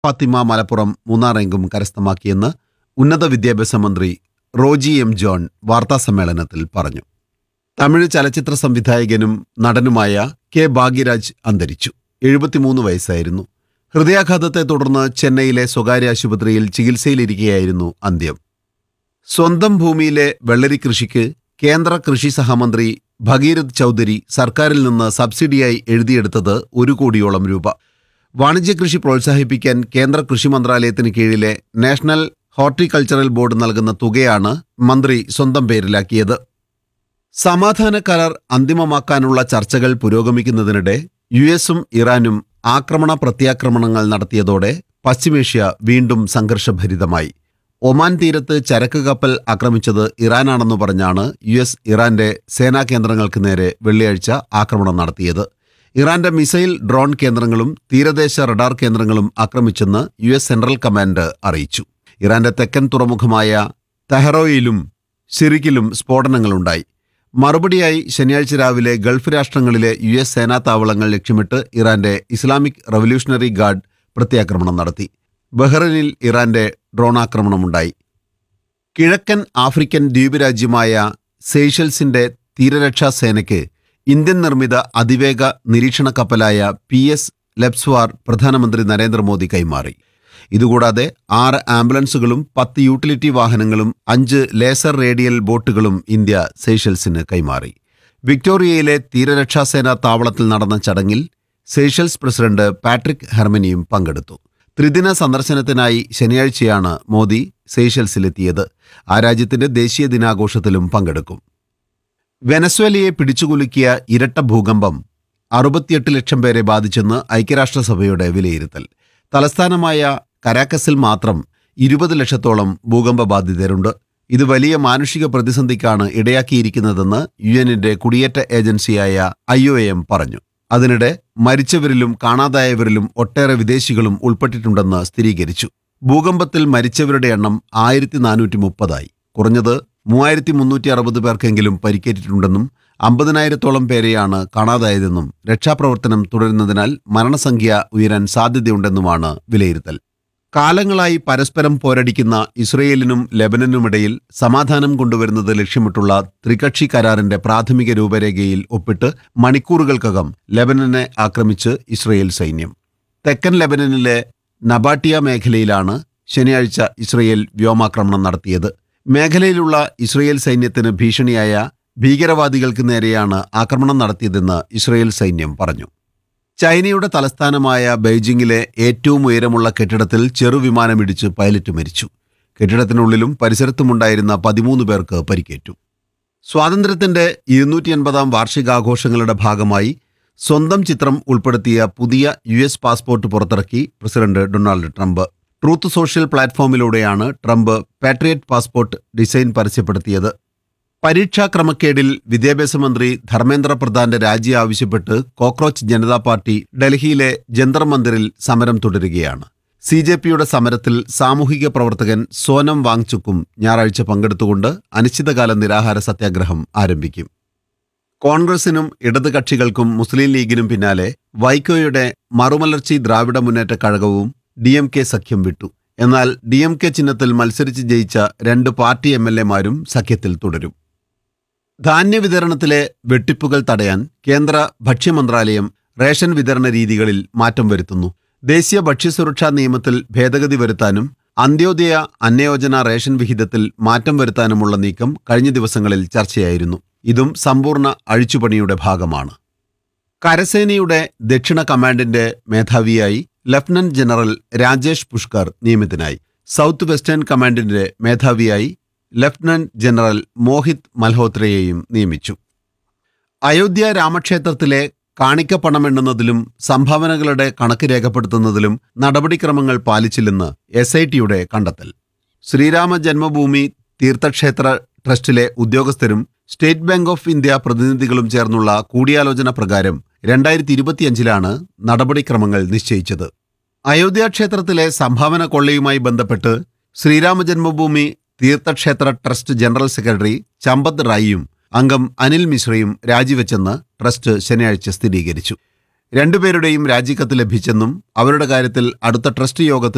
ഫാത്തിമ മലപ്പുറം മൂന്നാം റാങ്കും കരസ്ഥമാക്കിയെന്ന് ഉന്നത വിദ്യാഭ്യാസ മന്ത്രി റോജി എം ജോൺ വാർത്താസമ്മേളനത്തിൽ പറഞ്ഞു തമിഴ് ചലച്ചിത്ര സംവിധായകനും നടനുമായ കെ ഭാഗ്യരാജ് അന്തരിച്ചു എഴുപത്തിമൂന്ന് വയസ്സായിരുന്നു ഹൃദയാഘാതത്തെ തുടർന്ന് ചെന്നൈയിലെ സ്വകാര്യ ആശുപത്രിയിൽ ചികിത്സയിലിരിക്കെയായിരുന്നു അന്ത്യം സ്വന്തം ഭൂമിയിലെ വെള്ളരി കൃഷിക്ക് കേന്ദ്ര കൃഷി സഹമന്ത്രി ഭഗീരഥ് ചൗധരി സർക്കാരിൽ നിന്ന് സബ്സിഡിയായി എഴുതിയെടുത്തത് ഒരു കോടിയോളം രൂപ വാണിജ്യ കൃഷി പ്രോത്സാഹിപ്പിക്കാൻ കേന്ദ്ര കൃഷി മന്ത്രാലയത്തിന് കീഴിലെ നാഷണൽ ഹോർട്ടിക്കൾച്ചറൽ ബോർഡ് നൽകുന്ന തുകയാണ് മന്ത്രി സ്വന്തം പേരിലാക്കിയത് സമാധാന കരാർ അന്തിമമാക്കാനുള്ള ചർച്ചകൾ പുരോഗമിക്കുന്നതിനിടെ യു എസും ഇറാനും ആക്രമണ പ്രത്യാക്രമണങ്ങൾ നടത്തിയതോടെ പശ്ചിമേഷ്യ വീണ്ടും സംഘർഷഭരിതമായി ഒമാൻ തീരത്ത് ചരക്ക് കപ്പൽ ആക്രമിച്ചത് ഇറാനാണെന്ന് പറഞ്ഞാണ് യു എസ് ഇറാന്റെ സേനാ കേന്ദ്രങ്ങൾക്ക് നേരെ വെള്ളിയാഴ്ച ആക്രമണം നടത്തിയത് ഇറാന്റെ മിസൈൽ ഡ്രോൺ കേന്ദ്രങ്ങളും തീരദേശ റഡാർ കേന്ദ്രങ്ങളും ആക്രമിച്ചെന്ന് യു എസ് സെൻട്രൽ കമാൻഡ് അറിയിച്ചു ഇറാന്റെ തെക്കൻ തുറമുഖമായ തെഹറോയിലും സിറിക്കിലും സ്ഫോടനങ്ങളുണ്ടായി മറുപടിയായി ശനിയാഴ്ച രാവിലെ ഗൾഫ് രാഷ്ട്രങ്ങളിലെ യു എസ് സേനാ താവളങ്ങൾ ലക്ഷ്യമിട്ട് ഇറാന്റെ ഇസ്ലാമിക് റവല്യൂഷണറി ഗാർഡ് പ്രത്യാക്രമണം നടത്തി ബഹ്റൈനിൽ ഇറാന്റെ ഡ്രോണാക്രമണമുണ്ടായി കിഴക്കൻ ആഫ്രിക്കൻ ദ്വീപ് രാജ്യമായ സെയ്ഷൽസിന്റെ തീരരക്ഷാ സേനയ്ക്ക് ഇന്ത്യൻ നിർമ്മിത അതിവേഗ നിരീക്ഷണ കപ്പലായ പി എസ് ലെപ്സ്വാർ പ്രധാനമന്ത്രി നരേന്ദ്രമോദി കൈമാറി ഇതുകൂടാതെ ആറ് ആംബുലൻസുകളും പത്ത് യൂട്ടിലിറ്റി വാഹനങ്ങളും അഞ്ച് ലേസർ റേഡിയൽ ബോട്ടുകളും ഇന്ത്യ സെയ്ഷൽസിന് കൈമാറി വിക്ടോറിയയിലെ തീരരക്ഷാസേന താവളത്തിൽ നടന്ന ചടങ്ങിൽ സെയ്ഷൽസ് പ്രസിഡന്റ് പാട്രിക് ഹെർമനിയും പങ്കെടുത്തു ത്രിദിന സന്ദർശനത്തിനായി ശനിയാഴ്ചയാണ് മോദി സെയ്ഷൽസിലെത്തിയത് ആ രാജ്യത്തിന്റെ ദേശീയ ദിനാഘോഷത്തിലും പങ്കെടുക്കും വെനസ്വേലയെ പിടിച്ചുകുലുക്കിയ ഇരട്ട ഭൂകമ്പം അറുപത്തിയെട്ട് ലക്ഷം പേരെ ബാധിച്ചെന്ന് ഐക്യരാഷ്ട്രസഭയുടെ വിലയിരുത്തൽ തലസ്ഥാനമായ കരാക്കസിൽ മാത്രം ഇരുപത് ലക്ഷത്തോളം ഭൂകമ്പ ബാധിതരുണ്ട് ഇത് വലിയ മാനുഷിക പ്രതിസന്ധിക്കാണ് ഇടയാക്കിയിരിക്കുന്നതെന്ന് യു എന്നിന്റെ കുടിയേറ്റ ഏജൻസിയായ ഐ ഒ എം പറഞ്ഞു അതിനിടെ മരിച്ചവരിലും കാണാതായവരിലും ഒട്ടേറെ വിദേശികളും ഉൾപ്പെട്ടിട്ടുണ്ടെന്ന് സ്ഥിരീകരിച്ചു ഭൂകമ്പത്തിൽ മരിച്ചവരുടെ എണ്ണം ആയിരത്തി നാനൂറ്റി മുപ്പതായി കുറഞ്ഞത് മൂവായിരത്തി മുന്നൂറ്റി അറുപത് പേർക്കെങ്കിലും പരിക്കേറ്റിട്ടുണ്ടെന്നും അമ്പതിനായിരത്തോളം പേരെയാണ് കാണാതായതെന്നും രക്ഷാപ്രവർത്തനം തുടരുന്നതിനാൽ മരണസംഖ്യ ഉയരാൻ സാധ്യതയുണ്ടെന്നുമാണ് വിലയിരുത്തൽ കാലങ്ങളായി പരസ്പരം പോരടിക്കുന്ന ഇസ്രയേലിനും ലെബനനുമിടയിൽ സമാധാനം കൊണ്ടുവരുന്നത് ലക്ഷ്യമിട്ടുള്ള ത്രികക്ഷി കരാറിന്റെ പ്രാഥമിക രൂപരേഖയിൽ ഒപ്പിട്ട് മണിക്കൂറുകൾക്കകം ലെബനനെ ആക്രമിച്ച് ഇസ്രയേൽ സൈന്യം തെക്കൻ ലെബനനിലെ നബാട്ടിയ മേഖലയിലാണ് ശനിയാഴ്ച ഇസ്രയേൽ വ്യോമാക്രമണം നടത്തിയത് മേഖലയിലുള്ള ഇസ്രയേൽ സൈന്യത്തിന് ഭീഷണിയായ ഭീകരവാദികൾക്ക് നേരെയാണ് ആക്രമണം നടത്തിയതെന്ന് ഇസ്രയേൽ സൈന്യം പറഞ്ഞു ചൈനയുടെ തലസ്ഥാനമായ ബെയ്ജിംഗിലെ ഏറ്റവും ഉയരമുള്ള കെട്ടിടത്തിൽ ചെറുവിമാനമിടിച്ച് പൈലറ്റ് മരിച്ചു കെട്ടിടത്തിനുള്ളിലും പരിസരത്തുമുണ്ടായിരുന്ന പതിമൂന്ന് പേർക്ക് പരിക്കേറ്റു സ്വാതന്ത്ര്യത്തിന്റെ ഇരുന്നൂറ്റി എൺപതാം വാർഷികാഘോഷങ്ങളുടെ ഭാഗമായി സ്വന്തം ചിത്രം ഉൾപ്പെടുത്തിയ പുതിയ യു എസ് പാസ്പോർട്ട് പുറത്തിറക്കി president Donald Trump Truth Social പ്ലാറ്റ്ഫോമിലൂടെയാണ് ട്രംപ് പാട്രിയറ്റ് പാസ്പോർട്ട് ഡിസൈൻ പരസ്യപ്പെടുത്തിയത് പരീക്ഷാ ക്രമക്കേടിൽ വിദ്യാഭ്യാസ മന്ത്രി ധർമ്മേന്ദ്ര പ്രധാന്റെ രാജി ആവശ്യപ്പെട്ട് കോക്രോച്ച് ജനതാ പാർട്ടി ഡൽഹിയിലെ ജന്തർ മന്ദിറിൽ സമരം തുടരുകയാണ് സി ജെ പിയുടെ സമരത്തിൽ സാമൂഹിക പ്രവർത്തകൻ സോനം വാങ്ചുക്കും ഞായറാഴ്ച പങ്കെടുത്തുകൊണ്ട് അനിശ്ചിതകാല നിരാഹാര സത്യാഗ്രഹം ആരംഭിക്കും കോൺഗ്രസിനും ഇടത് കക്ഷികൾക്കും മുസ്ലിം ലീഗിനും പിന്നാലെ വൈക്കോയുടെ മറുമലർച്ചി ദ്രാവിഡ മുന്നേറ്റ കഴകവും ഡി എം കെ സഖ്യം വിട്ടു എന്നാൽ ഡി എം കെ ചിഹ്നത്തിൽ മത്സരിച്ച് ജയിച്ച രണ്ട് പാർട്ടി എം എൽ എമാരും സഖ്യത്തിൽ തുടരും ധാന്യ വിതരണത്തിലെ വെട്ടിപ്പുകൾ തടയാൻ കേന്ദ്ര ഭക്ഷ്യമന്ത്രാലയം റേഷൻ വിതരണ രീതികളിൽ മാറ്റം വരുത്തുന്നു ദേശീയ ഭക്ഷ്യസുരക്ഷാ നിയമത്തിൽ ഭേദഗതി വരുത്താനും അന്ത്യോദയ അന്നയോജന റേഷൻ വിഹിതത്തിൽ മാറ്റം വരുത്താനുമുള്ള നീക്കം കഴിഞ്ഞ ദിവസങ്ങളിൽ ചർച്ചയായിരുന്നു ഇതും സമ്പൂർണ്ണ അഴിച്ചുപണിയുടെ ഭാഗമാണ് കരസേനയുടെ ദക്ഷിണ കമാൻഡിന്റെ മേധാവിയായി ലഫ്റ്റനന്റ് ജനറൽ രാജേഷ് പുഷ്കർ നിയമിതനായി സൗത്ത് വെസ്റ്റേൺ കമാൻഡിന്റെ മേധാവിയായി ലഫ്റ്റനന്റ് ജനറൽ മോഹിത് മൽഹോത്രയെയും നിയമിച്ചു അയോധ്യ രാമക്ഷേത്രത്തിലെ കാണിക്കപ്പണമെണ്ണുന്നതിലും സംഭാവനകളുടെ കണക്ക് രേഖപ്പെടുത്തുന്നതിലും നടപടിക്രമങ്ങൾ പാലിച്ചില്ലെന്ന് എസ് ഐ ടിയുടെ കണ്ടെത്തൽ ശ്രീരാമ ജന്മഭൂമി തീർത്ഥക്ഷേത്ര ട്രസ്റ്റിലെ ഉദ്യോഗസ്ഥരും സ്റ്റേറ്റ് ബാങ്ക് ഓഫ് ഇന്ത്യ പ്രതിനിധികളും ചേർന്നുള്ള കൂടിയാലോചന പ്രകാരം രണ്ടായിരത്തി ഇരുപത്തിയഞ്ചിലാണ് നടപടിക്രമങ്ങൾ നിശ്ചയിച്ചത് അയോധ്യ ക്ഷേത്രത്തിലെ സംഭാവന കൊള്ളയുമായി ബന്ധപ്പെട്ട് Shri Rama Janmabhoomi Teertha Kshetra trust general secretary Champat റായിയും അംഗം അനിൽ മിശ്രയും രാജിവെച്ചെന്ന് ട്രസ്റ്റ് ശനിയാഴ്ച സ്ഥിരീകരിച്ചു രണ്ടുപേരുടെയും രാജിക്കത്ത് ലഭിച്ചെന്നും അവരുടെ കാര്യത്തിൽ അടുത്ത ട്രസ്റ്റ് യോഗത്തിൽ